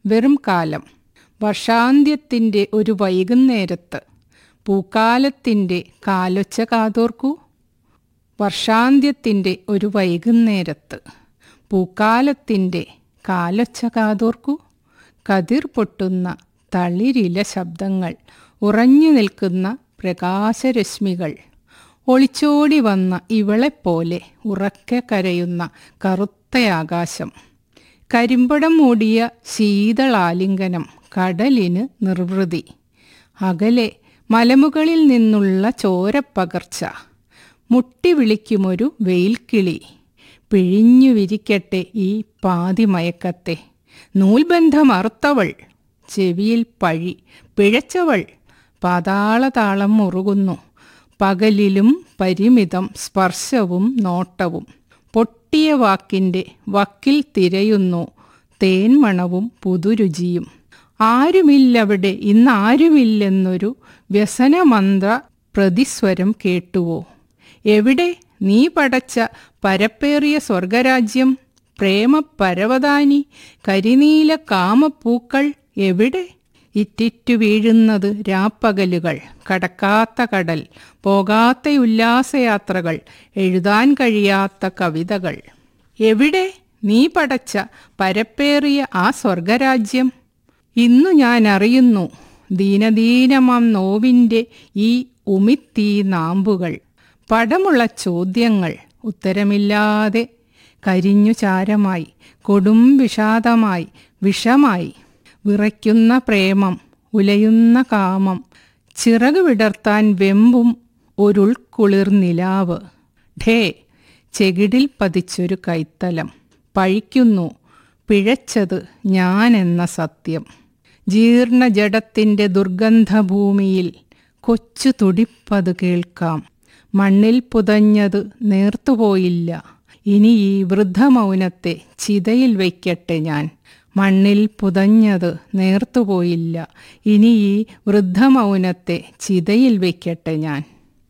വെറും കാലം വർഷാന്ത്യത്തിൻ്റെ ഒരു വൈകുന്നേരത്ത് പൂക്കാലത്തിൻ്റെ കാലൊച്ച കാതോർക്കൂ വർഷാന്ത്യത്തിൻ്റെ ഒരു വൈകുന്നേരത്ത് പൂക്കാലത്തിൻ്റെ കാലൊച്ച കാതോർക്കൂ കതിർ പൊട്ടുന്ന തളിരില ശബ്ദങ്ങൾ ഉറഞ്ഞു നിൽക്കുന്ന പ്രകാശരശ്മികൾ ഒളിച്ചോടി വന്ന ഇവളെപ്പോലെ ഉറക്കെ കരയുന്ന കറുത്ത ആകാശം കരിമ്പടം മൂടിയ ശീതളാലിംഗനം കടലിന് നിർവൃതി അകലെ മലമുകളിൽ നിന്നുള്ള ചോരപ്പകർച്ച മുട്ടി വിളിക്കുമൊരു വെയിൽക്കിളി പിഴിഞ്ഞു വിരിക്കട്ടെ ഈ പാതിമയക്കത്തെ നൂൽബന്ധമറുത്തവൾ ചെവിയിൽ പഴി പിഴച്ചവൾ പാതാളതാളം മുറുകുന്നു പകലിലും പരിമിതം സ്പർശവും നോട്ടവും പൊട്ടിയ വാക്കിൻ്റെ വക്കിൽ തിരയുന്നു തേൻമണവും പുതുരുചിയും ആരുമില്ലവിടെ ഇന്നാരുമില്ലെന്നൊരു വ്യസനമന്ത്ര പ്രതിസ്വരം കേട്ടുവോ എവിടെ നീ പടച്ച പരപ്പേറിയ സ്വർഗരാജ്യം പ്രേമപരവതാനി കരിനീല കാമപ്പൂക്കൾ എവിടെ ഇറ്റിറ്റു വീഴുന്നത് രാപ്പകലുകൾ കടക്കാത്ത കടൽ പോകാത്ത ഉല്ലാസയാത്രകൾ എഴുതാൻ കഴിയാത്ത കവിതകൾ എവിടെ നീ പടച്ച പരപ്പേറിയ ആ സ്വർഗരാജ്യം ഇന്നു ഞാൻ അറിയുന്നു ദീനദീനമാം നോവിൻ്റെ ഈ ഉമിത്തീ നാമ്പുകൾ പടമുള്ള ചോദ്യങ്ങൾ ഉത്തരമില്ലാതെ കരിഞ്ഞു ചാരമായി കൊടും വിഷാദമായി വിഷമായി വിറയ്ക്കുന്ന പ്രേമം ഉലയുന്ന കാമം ചിറക് വിടർത്താൻ വെമ്പും ഒരുൾക്കുളിർ നിലാവ് ഢേ ചെകിടിൽ പതിച്ചൊരു കൈത്തലം പഴിക്കുന്നു പിഴച്ചത് ഞാനെന്ന സത്യം ജീർണ ജഡത്തിൻ്റെ ദുർഗന്ധഭൂമിയിൽ കൊച്ചു തുടിപ്പത് കേൾക്കാം മണ്ണിൽ പുതഞ്ഞത് നേർത്തുപോയില്ല ഇനി ഈ വൃദ്ധമൗനത്തെ ചിതയിൽ വയ്ക്കട്ടെ ഞാൻ മണ്ണിൽ പുതഞ്ഞത് നേർത്തുപോയില്ല ഇനി ഈ വൃദ്ധമൗനത്തെ ചിതയിൽ വയ്ക്കട്ടെ ഞാൻ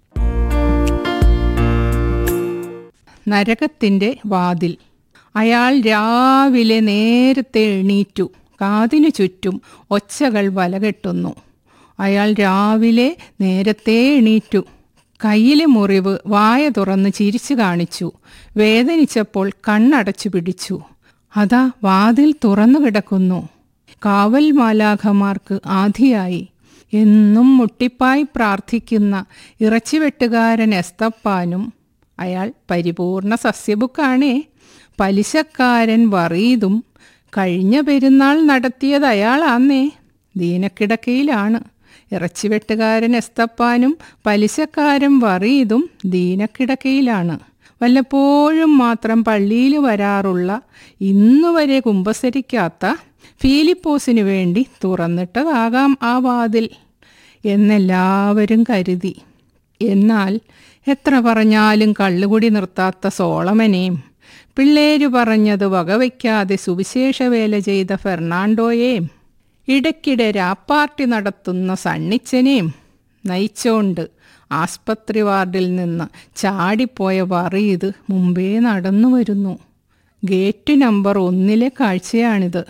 നരകത്തിൻ്റെ വാതിൽ അയാൾ രാവിലെ നേരത്തെ എണീറ്റു കാതിനു ചുറ്റും ഒച്ചകൾ വലകെട്ടുന്നു അയാൾ രാവിലെ നേരത്തെ എണീറ്റു കയ്യിലെ മുറിവ് വായ തുറന്ന് ചിരിച്ചു കാണിച്ചു വേദനിച്ചപ്പോൾ കണ്ണടച്ചു പിടിച്ചു അതാ വാതിൽ തുറന്നു കിടക്കുന്നു കാവൽ മാലാഖമാർക്ക് ആധിയായി എന്നും മുട്ടിപ്പായി പ്രാർത്ഥിക്കുന്ന ഇറച്ചിവെട്ടുകാരൻ എസ്തപ്പാനും അയാൾ പരിപൂർണ സസ്യബുക്കാണേ പലിശക്കാരൻ വറീതും കഴിഞ്ഞ പെരുന്നാൾ നടത്തിയത് അയാളാന്നേ ദീനക്കിടക്കയിലാണ് ഇറച്ചിവെട്ടുകാരൻ എസ്തപ്പാനും പലിശക്കാരൻ വറീതും ദീനക്കിടക്കയിലാണ് വല്ലപ്പോഴും മാത്രം പള്ളിയിൽ വരാറുള്ള ഇന്നുവരെ കുമ്പസരിക്കാത്ത ഫീലിപ്പോസിനു വേണ്ടി തുറന്നിട്ടതാകാം ആ വാതിൽ എന്നെല്ലാവരും കരുതി എന്നാൽ എത്ര പറഞ്ഞാലും കള്ളുകുടി നിർത്താത്ത സോളമനെയും പിള്ളേരു പറഞ്ഞത് വകവയ്ക്കാതെ സുവിശേഷ വേല ചെയ്ത ഫെർണാണ്ടോയെയും ഇടയ്ക്കിടെ രാപ്പാർട്ടി നടത്തുന്ന സണ്ണിച്ചനെയും നയിച്ചോണ്ട് ആസ്പത്രി വാർഡിൽ നിന്ന് ചാടിപ്പോയ വറീത് മുമ്പേ നടന്നു വരുന്നു ഗേറ്റ് നമ്പർ ഒന്നിലെ കാഴ്ചയാണിത്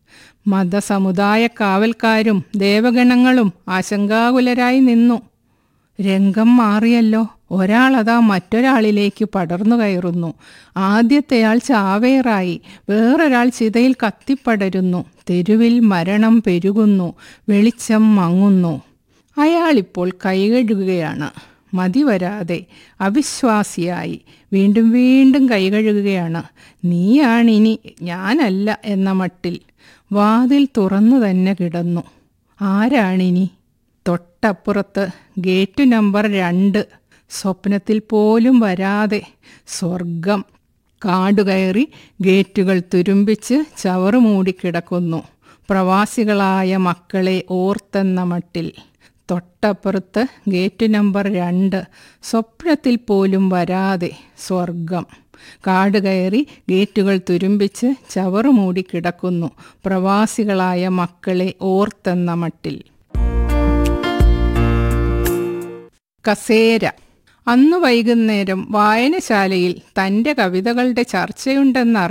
മതസമുദായ കാവൽക്കാരും ദേവഗണങ്ങളും ആശങ്കാകുലരായി നിന്നു രംഗം മാറിയല്ലോ ഒരാളതാ മറ്റൊരാളിലേക്ക് പടർന്നു കയറുന്നു ആദ്യത്തെയാൾ ചാവേറായി വേറൊരാൾ ചിതയിൽ കത്തിപ്പടരുന്നു തെരുവിൽ മരണം പെരുകുന്നു വെളിച്ചം മങ്ങുന്നു അയാളിപ്പോൾ കൈകഴുകുകയാണ് മതി വരാതെ അവിശ്വാസിയായി വീണ്ടും വീണ്ടും കൈകഴുകുകയാണ് നീയാണിനി ഞാനല്ല എന്ന മട്ടിൽ വാതിൽ തുറന്നു തന്നെ കിടന്നു ആരാണിനി തൊട്ടപ്പുറത്ത് ഗേറ്റ് നമ്പർ രണ്ട് സ്വപ്നത്തിൽ പോലും വരാതെ സ്വർഗം കാടുകയറി ഗേറ്റുകൾ തുരുമ്പിച്ച് ചവറ് മൂടിക്കിടക്കുന്നു പ്രവാസികളായ മക്കളെ ഓർത്തെന്ന മട്ടിൽ തൊട്ടപ്പുറത്ത് ഗേറ്റ് നമ്പർ രണ്ട് സ്വപ്നത്തിൽ പോലും വരാതെ സ്വർഗം കാട് കയറി ഗേറ്റുകൾ തുരുമ്പിച്ച് ചവറ് മൂടിക്കിടക്കുന്നു പ്രവാസികളായ മക്കളെ ഓർത്തെന്ന മട്ടിൽ കസേര അന്നു വൈകുന്നേരം വായനശാലയിൽ തൻ്റെ കവിതകളുടെ ചർച്ചയുണ്ടെന്ന്